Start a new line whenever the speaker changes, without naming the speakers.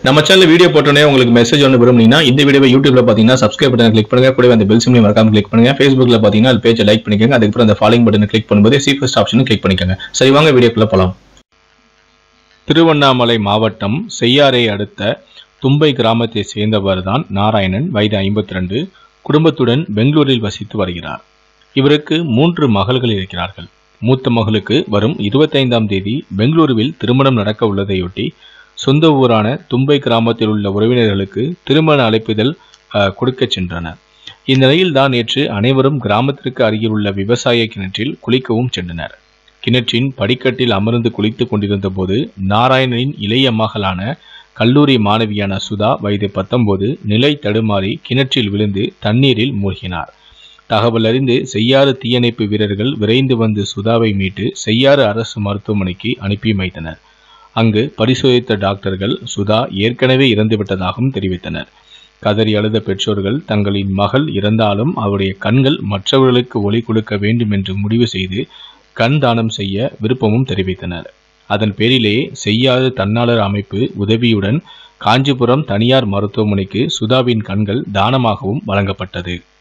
நம்ம channel video போட்டோன்னே உங்களுக்கு மெசேஜ் ஒன்று விரும்புனீங்கன்னா இந்த வீடியோவை யூடியூப்ல பார்த்தீங்கன்னா சப்ஸ்கிரைப் பட்டன் கிளிக் பண்ணுங்க கூடவே அந்த பெல் சிம்லையும் மறக்காம கிளிக் பண்ணுங்க ஃபேஸ்புக்ல பார்த்தீங்கன்னா அது பேஜை லைக் பண்ணிக்கோங்க அதுக்கப்புறம் அந்த ஃபாலோயிங் பட்டனை கிளிக் பண்ணும்போது சி ஃபர்ஸ்ட் ஆப்ஷனும் கிளிக் பண்ணிக்கோங்க சரி வாங்க வீடியோக்குள்ள போலாம் திருவண்ணாமலை மாவட்டம் செய்யாறை அடுத்த தும்பை கிராமத்தை சேர்ந்தவர் தான் நாராயணன் வயது ஐம்பத்தி ரெண்டு குடும்பத்துடன் பெங்களூரில் வசித்து வருகிறார் இவருக்கு மூன்று மகள்கள் இருக்கிறார்கள் மூத்த மகளுக்கு வரும் இருபத்தைந்தாம் தேதி பெங்களூருவில் திருமணம் நடக்க உள்ளதையொட்டி சொந்த ஊரான தும்பை கிராமத்தில் உள்ள உறவினர்களுக்கு திருமண அழைப்பிதழ் அஹ், கொடுக்கச் சென்றனர் இந்நிலையில் தான் நேற்று அனைவரும் கிராமத்திற்கு அருகில் உள்ள விவசாய கிணற்றில் குளிக்கவும் சென்றனர் கிணற்றின் படிக்கட்டில் அமர்ந்து குளித்துக் கொண்டிருந்த போது நாராயணனின் இளைய மகளான கல்லூரி மாணவியான சுதா வயது பத்தொன்பது நிலை தடுமாறி கிணற்றில் விழுந்து தண்ணீரில் மூழ்கினார் தகவல் அறிந்து செய்யாறு தீயணைப்பு வீரர்கள் விரைந்து வந்து சுதாவை மீட்டு செய்யாறு அரசு மருத்துவமனைக்கு அனுப்பி வைத்தனர் அங்கு பரிசோதித்த டாக்டர்கள் சுதா ஏற்கனவே இறந்துவிட்டதாகவும் தெரிவித்தனர் கதறி அழுத பெற்றோர்கள் தங்களின் மகள் இறந்தாலும் அவருடைய கண்கள் மற்றவர்களுக்கு ஒளி கொடுக்க வேண்டும் என்று முடிவு செய்து கண் தானம் செய்ய விருப்பமும் தெரிவித்தனர் அதன் பேரிலேயே செய்யாத தன்னாளர் அமைப்பு உதவியுடன் காஞ்சிபுரம் தனியார் மருத்துவமனைக்கு சுதாவின் கண்கள் தானமாகவும் வழங்கப்பட்டது